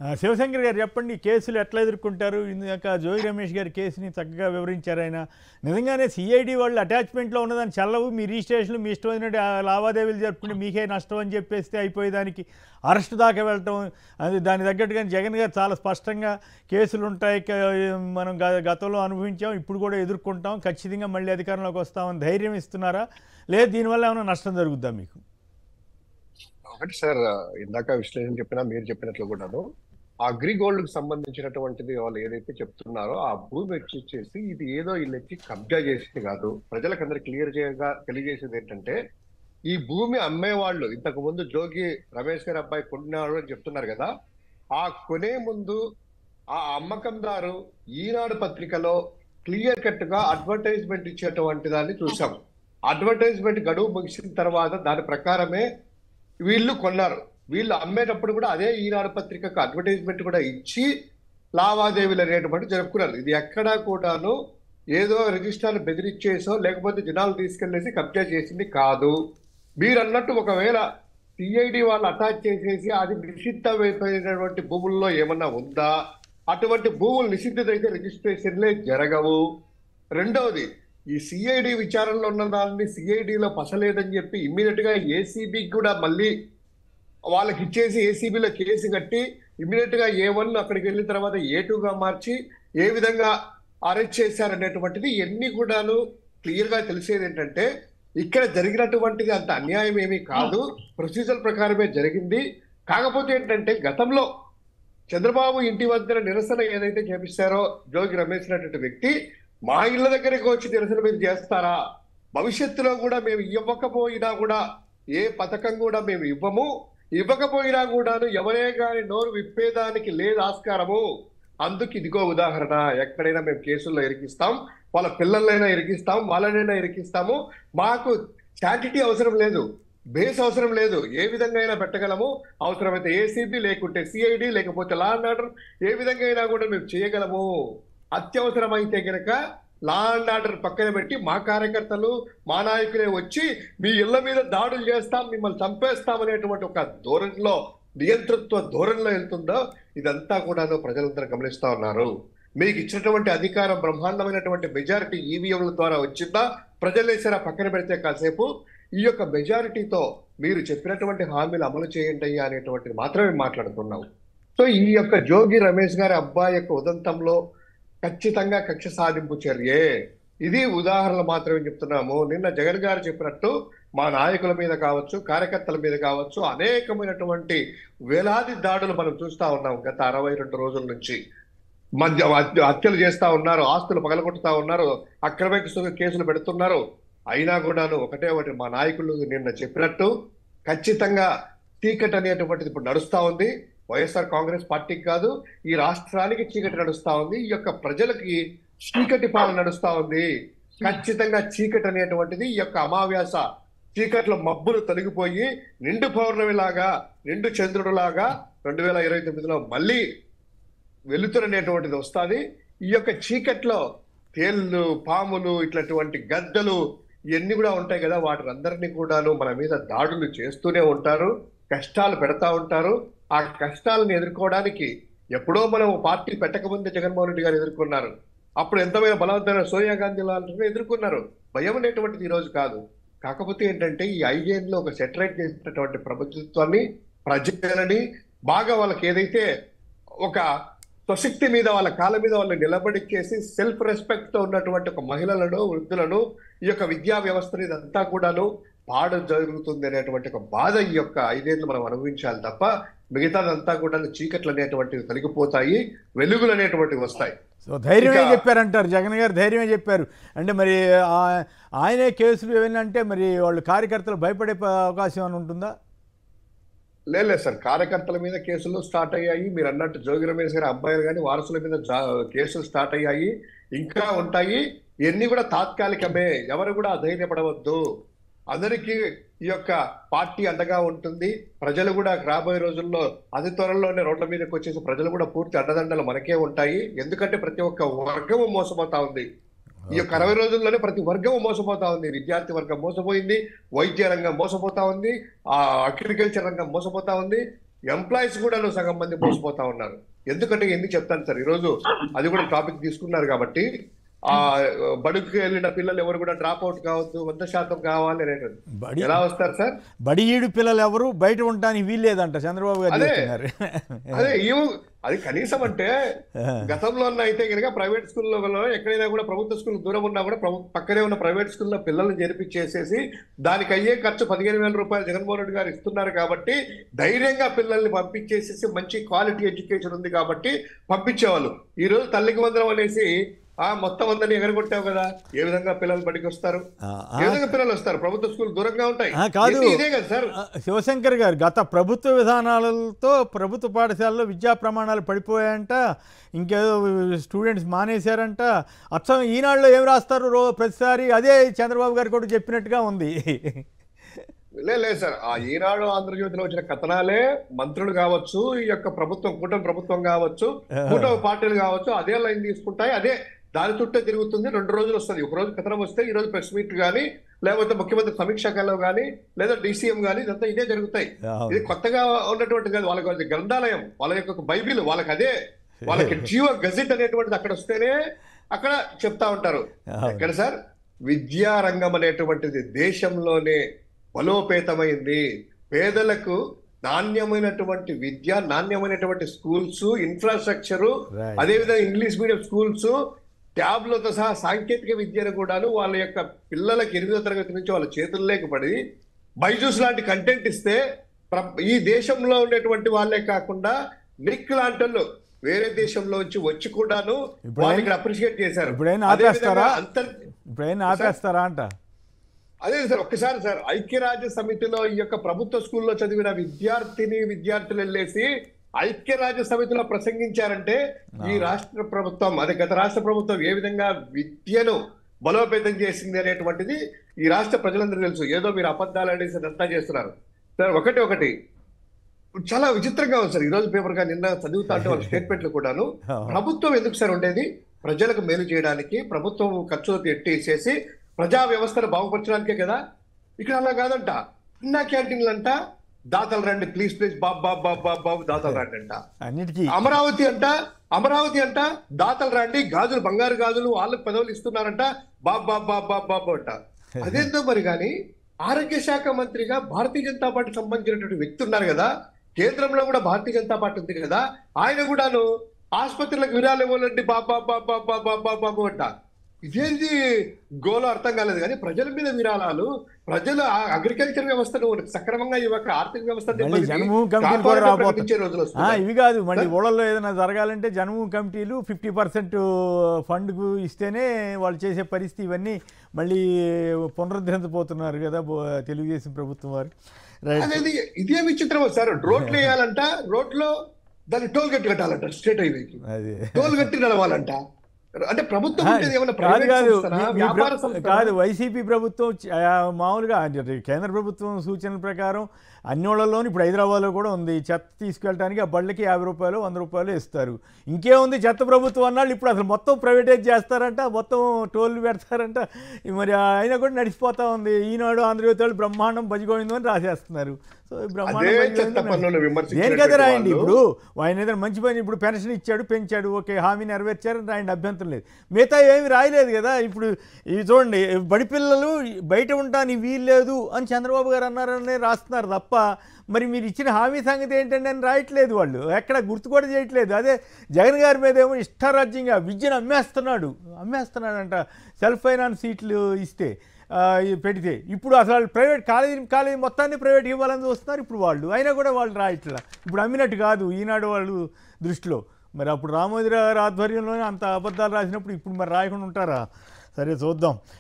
ఆ, శివశంకర్ గారు చెప్పండి ఈ కేసులు ఎట్లా ఎదుర్కొంటారు ఇందాక జోగి రమేష్ గారి కేసుని చక్కగా వివరించారు ఆయన నిజంగానే సిఐడి వాళ్ళు అటాచ్మెంట్లో ఉన్నదాన్ని చల్లవు మీ రిజిస్ట్రేషన్లు మీ ఇష్టమైనట్టు ఆ లావాదేవీలు జరుపుకుంటే మీకే నష్టం అని చెప్పేస్తే అయిపోయేదానికి అరెస్ట్ దాకా వెళ్ళటం అది దాని తగ్గట్టుగా జగన్ గారు చాలా స్పష్టంగా కేసులు ఉంటాయి క- మనం గ- గతంలో అనుభవించాం ఇప్పుడు కూడా ఎదుర్కొంటాం ఖచ్చితంగా మళ్ళీ అధికారంలోకి వస్తామని ధైర్యం ఇస్తున్నారా లేదు దీనివల్ల ఏమైనా నష్టం జరుగుద్దా మీకు ఒకటి సార్ ఇందాక విశ్లేషణ చెప్పినా మీరు చెప్పినట్లు కూడాను అగ్రిగోల్డ్ కు సంబంధించినటువంటిది వాళ్ళు ఏదైతే చెప్తున్నారో ఆ భూమి వచ్చి వచ్చేసి ఇది ఏదో వీళ్ళు వచ్చి కబ్జా చేసింది కాదు ప్రజలకు అందరికి క్లియర్ చేయగా తెలియజేసేది ఏంటంటే ఈ భూమి అమ్మేవాళ్ళు ఇంతకు ముందు జోగి రమేష్ గారి అబ్బాయి కొన్నాడు అని చెప్తున్నారు కదా ఆ కొనే ముందు ఆ అమ్మకందారు ఈనాడు పత్రికలో క్లియర్ కట్ గా అడ్వర్టైజ్మెంట్ ఇచ్చేటువంటి దాన్ని చూసాం అడ్వర్టైజ్మెంట్ గడువు ముగిసిన తర్వాత దాని ప్రకారమే వీళ్ళు కొన్నారు వీళ్ళు అమ్మేటప్పుడు కూడా అదే ఈనాడు పత్రికకు అడ్వర్టైజ్మెంట్ కూడా ఇచ్చి లావాదేవీలు అనేటువంటి జరుపుకున్నారు ఇది ఎక్కడా కూడాను ఏదో రిజిస్టర్ బెదిరించేసో లేకపోతే జనాలు తీసుకెళ్లేసి కబ్జా చేసింది కాదు మీరు అన్నట్టు ఒకవేళ సిఐడి వాళ్ళు అటాచ్ చేసేసి అది నిషిద్ధమైపోయినటువంటి భూముల్లో ఏమన్నా ఉందా అటువంటి భూములు నిషిద్ధమైతే రిజిస్ట్రేషన్లే జరగవు రెండవది ఈ సిఐడి విచారణలో ఉన్న దాన్ని సిఐడిలో పసలేదని చెప్పి ఇమ్మీడియట్ గా ఏసీబీకి కూడా మళ్ళీ వాళ్ళకి ఇచ్చేసి ఏసీబీలో కేసు కట్టి ఇమ్మీడియట్ గా ఏ వన్ అక్కడికి వెళ్ళిన తర్వాత ఏ గా మార్చి ఏ విధంగా అరెస్ట్ చేశారనేటువంటిది ఎన్ని కూడాను క్లియర్ గా తెలిసేది ఏంటంటే ఇక్కడ జరిగినటువంటిది అంత అన్యాయం ఏమీ కాదు ప్రొసీజర్ ప్రకారమే జరిగింది కాకపోతే ఏంటంటే గతంలో చంద్రబాబు ఇంటి వద్ద నిరసన ఏదైతే చేపిస్తారో జోగి రమేష్ అనేటువంటి వ్యక్తి మా ఇళ్ళ దగ్గరికి వచ్చి నిరసన మీరు చేస్తారా భవిష్యత్తులో కూడా మేము ఇవ్వకపోయినా కూడా ఏ పథకం కూడా మేము ఇవ్వము ఇవ్వకపోయినా కూడాను ఎవరే గాని నోరు విప్పేదానికి లేదు ఆస్కారము అందుకు ఇదిగో ఉదాహరణ ఎక్కడైనా మేము కేసుల్లో ఇరికిస్తాం వాళ్ళ పిల్లలైనా ఇరికిస్తాం వాళ్ళనైనా ఇరికిస్తాము మాకు శాంటిటీ అవసరం లేదు బేస్ అవసరం లేదు ఏ విధంగా అయినా పెట్టగలము అవసరమైతే ఏసీబీ లేకుంటే సిఐడి లేకపోతే లా అండ్ ఆర్డర్ ఏ విధంగా అయినా కూడా మేము చేయగలము అత్యవసరమైతే గనక లా అండ్ ఆర్డర్ పక్కన పెట్టి మా కార్యకర్తలు మా నాయకులే వచ్చి మీ ఇళ్ల మీద దాడులు చేస్తాం మిమ్మల్ని చంపేస్తాం అనేటువంటి ఒక ధోరణిలో నియంతృత్వ ధోరణిలో వెళ్తుందో ఇదంతా కూడాను ప్రజలందరూ గమనిస్తా ఉన్నారు మీకు ఇచ్చినటువంటి అధికారం బ్రహ్మాండమైనటువంటి మెజారిటీ ఈవీఎంల ద్వారా వచ్చిందా ప్రజలేసారా పక్కన పెడితే కాసేపు ఈ యొక్క మెజారిటీతో మీరు చెప్పినటువంటి హామీలు అమలు చేయండి అయ్యా అనేటువంటిది మాత్రమే మాట్లాడుతున్నాం సో ఈ యొక్క జోగి రమేష్ గారి అబ్బాయి యొక్క ఉదంతంలో ఖచ్చితంగా కక్ష సాధింపు చర్యే ఇది ఉదాహరణలు మాత్రమే చెప్తున్నాము నిన్న జగన్ గారు చెప్పినట్టు మా నాయకుల మీద కావచ్చు కార్యకర్తల మీద కావచ్చు అనేకమైనటువంటి వేలాది దాడులు మనం చూస్తా ఉన్నాం గత అరవై రెండు రోజుల నుంచి మధ్య హత్య- హత్యలు చేస్తా ఉన్నారు ఆస్తులు పగలగొట్టుతా ఉన్నారు అక్రమ కేసులు పెడుతున్నారు అయినా కూడాను ఒకటే ఒకటి మా నాయకులు నిన్న చెప్పినట్టు ఖచ్చితంగా చీకటి అనేటువంటిది ఇప్పుడు నడుస్తా ఉంది వైఎస్ఆర్ కాంగ్రెస్ పార్టీకి కాదు ఈ రాష్ట్రానికి చీకటి నడుస్తా ఉంది ఈ యొక్క ప్రజలకి చీకటి పాలన నడుస్తా ఉంది ఖచ్చితంగా చీకటి అనేటువంటిది ఈ యొక్క అమావాస చీకట్ల మబ్బులు తొలగిపోయి నిండు పౌర్ణమి లాగా నిండు చంద్రుడు లాగా రెండు వేల ఇరవై తొమ్మిదిలో మళ్ళీ వెలుతురు అనేటువంటిది వస్తుంది ఈ యొక్క చీకట్లో తేళ్ళు పాములు ఇట్లాంటి గద్దలు ఇవన్నీ కూడా ఉంటాయి కదా వాటి అందరినీ కూడాను మన మీద దాడులు చేస్తూనే ఉంటారు కష్టాలు పెడతా ఉంటారు ఆ కష్టాలను ఎదుర్కోవడానికి ఎప్పుడో మనం పార్టీ పెట్టకముందే జగన్మోహన్ రెడ్డి గారు ఎదుర్కొన్నారు అప్పుడు ఎంతమైన బలవంతమైన సోనియా గాంధీ లాంటి ఎదుర్కొన్నారు భయం అనేటువంటిది ఈ రోజు కాదు కాకపోతే ఏంటంటే ఈ ఐదేళ్ళు ఒక సెటరేట్ చేసినటువంటి ప్రభుత్వాన్ని ప్రజలని బాగా వాళ్ళకి ఏదైతే ఒక స్వశక్తి మీద వాళ్ళ కాళ్ళ మీద వాళ్ళు నిలబడిచ్చేసి సెల్ఫ్ రెస్పెక్ట్ తో ఉన్నటువంటి ఒక మహిళలను వృద్ధులను ఈ యొక్క విద్యా వ్యవస్థని ఇదంతా కూడాను పాడు జరుగుతుంది అనేటువంటి ఒక బాధ ఈ యొక్క ఐదేళ్ళు మనం అనుభవించాలి తప్ప మిగతాదంతా కూడా చీకట్లు అనేటువంటివి తొలగిపోతాయి వెలుగులు అనేటువంటివి వస్తాయి సో ధైర్యమే ఇక- చెప్పారంటారు జగన్ గారు ధైర్యమే చెప్పారు అంటే మరి ఆ- ఆయనే కేసులు ఏమైనా అంటే మరి వాళ్ళు కార్యకర్తలు భయపడే ప- అవకాశం ఏమైనా ఉంటుందా లేదు లేదు సార్ కార్యకర్తల మీద కేసులు స్టార్ట్ అయ్యాయి మీరు అన్నట్టు జోగి రమేష్ గారి అబ్బాయిలు కానీ వారసుల మీద జా- కేసులు స్టార్ట్ అయ్యాయి ఇంకా ఉంటాయి ఇవన్నీ కూడా తాత్కాలికమే ఎవరు కూడా అధైర్యపడవద్దు అందరికీ ఈ యొక్క పార్టీ అండగా ఉంటుంది ప్రజలు కూడా రాబోయే రోజుల్లో అతి త్వరలోనే రోడ్ల మీదకి వచ్చేసి ప్రజలు కూడా పూర్తి అండదండలు మనకే ఉంటాయి ఎందుకంటే ప్రతి ఒక్క వర్గము మోసపోతా ఉంది ఈ యొక్క అరవై రోజుల్లోనే ప్రతి వర్గం మోసపోతా ఉంది విద్యార్థి వర్గం మోసపోయింది వైద్య రంగం మోసపోతా ఉంది ఆ అగ్రికల్చర్ రంగం మోసపోతా ఉంది ఎంప్లాయీస్ కూడా సగం మంది మోసపోతా ఉన్నారు ఎందుకంటే ఎందుకు చెప్తాను సార్ ఈరోజు అది కూడా టాపిక్ తీసుకున్నారు కాబట్టి ఆ బడుగుకి వెళ్ళిన పిల్లలు ఎవరు కూడా డ్రాప్ అవుట్ కావద్దు వంద శాతం కావాలి అనేటువంటి బడి ఎలా వస్తారు సార్ బడి ఈడు పిల్లలు ఎవరు బయట ఉండడానికి వీల్లేదంట చంద్రబాబు గారు అదే. చెప్తున్నారు అదే ఇవ్వు అది కనీసం అంటే గతంలో ఉన్న అయితే కనుక ప్రైవేట్ స్కూల్లో ఎక్కడైనా కూడా ప్రభుత్వ స్కూల్ దూరం ఉన్నా కూడా ప్రభు పక్కనే ఉన్న ప్రైవేట్ స్కూల్లో పిల్లల్ని చేర్పించేసేసి దానికి అయ్యే ఖర్చు పదిహేను వేల రూపాయలు జగన్మోహన్ రెడ్డి గారు ఇస్తున్నారు కాబట్టి ధైర్యంగా పిల్లల్ని పంపించేసేసి మంచి క్వాలిటీ ఎడ్యుకేషన్ ఉంది కాబట్టి పంపించేవాళ్ళు ఈ రోజు తల్లికి వందనం అనేసి ఆ మొత్తం అందరినీ ఎగరగొట్టావు కదా ఏ విధంగా పిల్లలు బడికి వస్తారు ఆ, ఏ విధంగా పిల్లలు వస్తారు ప్రభుత్వ స్కూల్ దూరంగా ఉంటాయి ఆ, కాదు. ఇది- ఇదే కదా సార్ ఆ, శివశంకర్ గారు గత ప్రభుత్వ విధానాలతో ప్రభుత్వ పాఠశాలలో విద్యా ప్రమాణాలు పడిపోయాయంట ఇంకేదో స్టూడెంట్స్ మానేశారంట అచ్చం ఈనాడులో ఏం రాస్తారు రో ప్రతిసారి అదే చంద్రబాబు గారు కూడా చెప్పినట్టుగా ఉంది లే లేదు సార్ ఆ ఈనాడు ఆంధ్రజ్యోతిలో వచ్చిన కథనాలే మంత్రులు కావచ్చు ఈ యొక్క ప్రభుత్వం కూటమి ప్రభుత్వం కావచ్చు కూటమి పార్టీలు కావచ్చు అదే లైన్ తీసుకుంటాయి అదే దాని చుట్టే తిరుగుతుంది రెండు రోజులు వస్తుంది ఒక రోజు కథనం వస్తే ఈ రోజు ప్రెస్ మీట్ కానీ లేకపోతే ముఖ్యమంత్రి సమీక్షలో కానీ లేదా డీసీఎం కానీ ఇదంతా ఇదే జరుగుతాయి ఇది కొత్తగా ఉన్నటువంటి కాదు వాళ్ళకి అది గ్రంథాలయం వాళ్ళ యొక్క ఒక బైబిల్ వాళ్ళకి అదే వాళ్ళకి జీవ గజెట్ అనేటువంటిది అక్కడ వస్తేనే అక్కడ చెప్తా ఉంటారు ఎక్కడ సార్ విద్యా రంగం అనేటువంటిది దేశంలోనే బలోపేతమైంది పేదలకు నాణ్యమైనటువంటి విద్య నాణ్యమైనటువంటి స్కూల్స్ ఇన్ఫ్రాస్ట్రక్చర్ Right. అదేవిధంగా ఇంగ్లీష్ మీడియం స్కూల్స్ ట్యాబ్లతో సహా సాంకేతిక విద్యను కూడాను వాళ్ళ యొక్క పిల్లలకి ఎనిమిదో తరగతి నుంచి వాళ్ళ చేతుల్లోకి పడి బైజూస్ లాంటి కంటెంట్ ఇస్తే ప్ర- ఈ దేశంలో ఉండేటువంటి వాళ్ళే కాకుండా నిక్ లాంటి వాళ్ళు వేరే దేశంలో నుంచి వచ్చి కూడాను ఇప్పుడు వాళ్ళు ఏం- ఇక్కడ అప్రిషియేట్ చేశారు ఇప్పుడైనా అదేవిధంగా ఆపేస్తారా? అంతర్ ఇప్పుడు ఏం ఆపేస్తారా అంట అదే సార్ ఒక్కసారి సార్ ఐక్యరాజ్య సమితిలో ఈ యొక్క ప్రభుత్వ స్కూల్లో చదివిన విద్యార్థిని విద్యార్థులు వెళ్ళేసి ఐక్యరాజ్య సమితిలో ప్రసంగించారంటే ఈ రాష్ట్ర ప్రభుత్వం అదే గత రాష్ట్ర ప్రభుత్వం ఏ విధంగా విద్యను బలోపేతం చేసింది అనేటువంటిది ఈ రాష్ట్ర ప్రజలందరూ తెలుసు ఏదో మీరు అబద్ధాలు అనేసి అంతా చేస్తున్నారు సార్ ఒకటి ఒకటి చాలా విచిత్రంగా ఉంది సార్ ఈ రోజు పేపర్ గా నిన్న చదువుతా అంటే వాళ్ళ స్టేట్మెంట్లు కూడాను ప్రభుత్వం ఎందుకు సార్ ఉండేది ప్రజలకు మేలు చేయడానికి ప్రభుత్వం ఖర్చులు ఎట్టేసేసి ప్రజా వ్యవస్థను బాగుపరచడానికే కదా ఇక్కడ అలా కాదంట చిన్న క్యాంటీన్లు అంట దాతలు రండి ప్లీజ్ ప్లీజ్ బాబు బాబు బాబు బాబు బాబు దాతలు రండి అంట అన్నిటికీ అమరావతి అంట అమరావతి అంట దాతలు రండి గాజులు బంగారు గాజులు వాళ్ళకి పదవులు ఇస్తున్నారంట బాబు బాబు బాబు బాబు బాబు అంట అదేందో మరి కానీ ఆరోగ్య శాఖ మంత్రిగా భారతీయ జనతా పార్టీకి సంబంధించినటువంటి వ్యక్తి ఉన్నారు కదా కేంద్రంలో కూడా భారతీయ జనతా పార్టీ ఉంది కదా ఆయన కూడాను ఆసుపత్రులకు విరాళం ఇవ్వాలంటే బాబా బాబా బాబా బాబా అంట ఇదేంటి గోలో అర్థం కాలేదు కానీ ప్రజల మీద విరాళాలు ప్రజలు ఆ అగ్రికల్చర్ వ్యవస్థను సక్రమంగా ఇవ్వక ఆర్థిక వ్యవస్థ మళ్ళీ దెబ్బతిని జనభూమి కమిటీలు కూడా కార్పొరేట్ రాబోతాయి. ప్రకటించే రోజులు ఆ, వస్తున్నాయి. ఇవి కాదు మళ్ళీ ఊళ్ళల్లో ఏదైనా జరగాలంటే జనము కమిటీలు ఫిఫ్టీ పర్సెంట్ ఫండ్కు ఇస్తేనే వాళ్ళు చేసే పరిస్థితి ఇవన్నీ మళ్ళీ పునరుద్ధరించబోతున్నారు కదా బో- తెలుగుదేశం ప్రభుత్వం వారు రైట్ అనేది ఇదే విచిత్రం సార్ రోడ్లు వేయాలంట రోడ్లో దాన్ని టోల్ గట్టి కట్టాలంట స్టేట్ హైవేకి అది టోల్ గట్టి నడవాలంట అంటే ప్రభుత్వం ఆ, ఉండేది ఏమన్నా కాదు ప్రైవేట్ కాదు సంస్థనా? మీ- మీ వ్యాపార ప్ర- సంస్థనా? కాదు వైసీపీ ప్రభుత్వం చ- ఆ, మామూలుగా అంటే కేంద్ర ప్రభుత్వం సూచనల ప్రకారం అన్ని వాళ్ళలోనూ ఇప్పుడు హైదరాబాద్లో కూడా ఉంది చెత్త తీసుకెళ్ళడానికి ఆ బళ్ళకి యాభై రూపాయలు వంద రూపాయలు ఇస్తారు ఇంకేముంది చెత్త ప్రభుత్వం అన్నాళ్ళు ఇప్పుడు అసలు మొత్తం ప్రైవేటైజ్ చేస్తారంట మొత్తం టోల్ పెడతారంట ఇ మరి అయినా కూడా నడిచిపోతా ఉంది ఈనాడు ఆంధ్రజ్యోతి వాళ్ళు బ్రహ్మాండం భజగోవిందం అని రాసేస్తున్నారు సో ఈ బ్రహ్మాండం అదే భజగోవిందం చెత్త పన్నులు విమర్శించేటువంటి దేనికదే రాయండి వాళ్ళు- ఇప్పుడు ఆయన ఏదైనా మంచి పని ఇప్పుడు పెన్షన్ ఇచ్చాడు పెంచాడు ఓకే హామీ నెరవేర్చారు రాయండి అభ్యంతరం లేదు మిగతా ఏమి రాయలేదు కదా ఇప్పుడు ఇవి చూడండి బడి పిల్లలు బయట ఉండటానికి వీలు లేదు అని చంద్రబాబు గారు అన్నారని రాస్తున్నారు తప్ప మరి మీరు ఇచ్చిన హామీ సంగతి ఏంటంటే అని రాయట్లేదు వాళ్ళు ఎక్కడ గుర్తు కూడా చేయట్లేదు అదే జగన్ గారి మీద ఏమో ఇష్టారాజ్యంగా విద్యను అమ్మేస్తున్నాడు అమ్మేస్తున్నాడంట సెల్ఫ్ ఫైనాన్స్ సీట్లు ఇస్తే ఆ, ఇది పెడితే ఇప్పుడు అసలు వాళ్ళు ప్రైవేట్ కాలేజీ కాలేజీ మొత్తాన్ని ప్రైవేట్ ఇవ్వాలని చూస్తున్నారు ఇప్పుడు వాళ్ళు అయినా కూడా వాళ్ళు రాయట్లా ఇప్పుడు అమ్మినట్టు కాదు ఈనాడు వాళ్ళు దృష్టిలో మరి అప్పుడు రామోజీ గారి ఆధ్వర్యంలోనే అంత అబద్ధాలు రాసినప్పుడు ఇప్పుడు మరి రాయకుండా ఉంటారా సరే చూద్దాం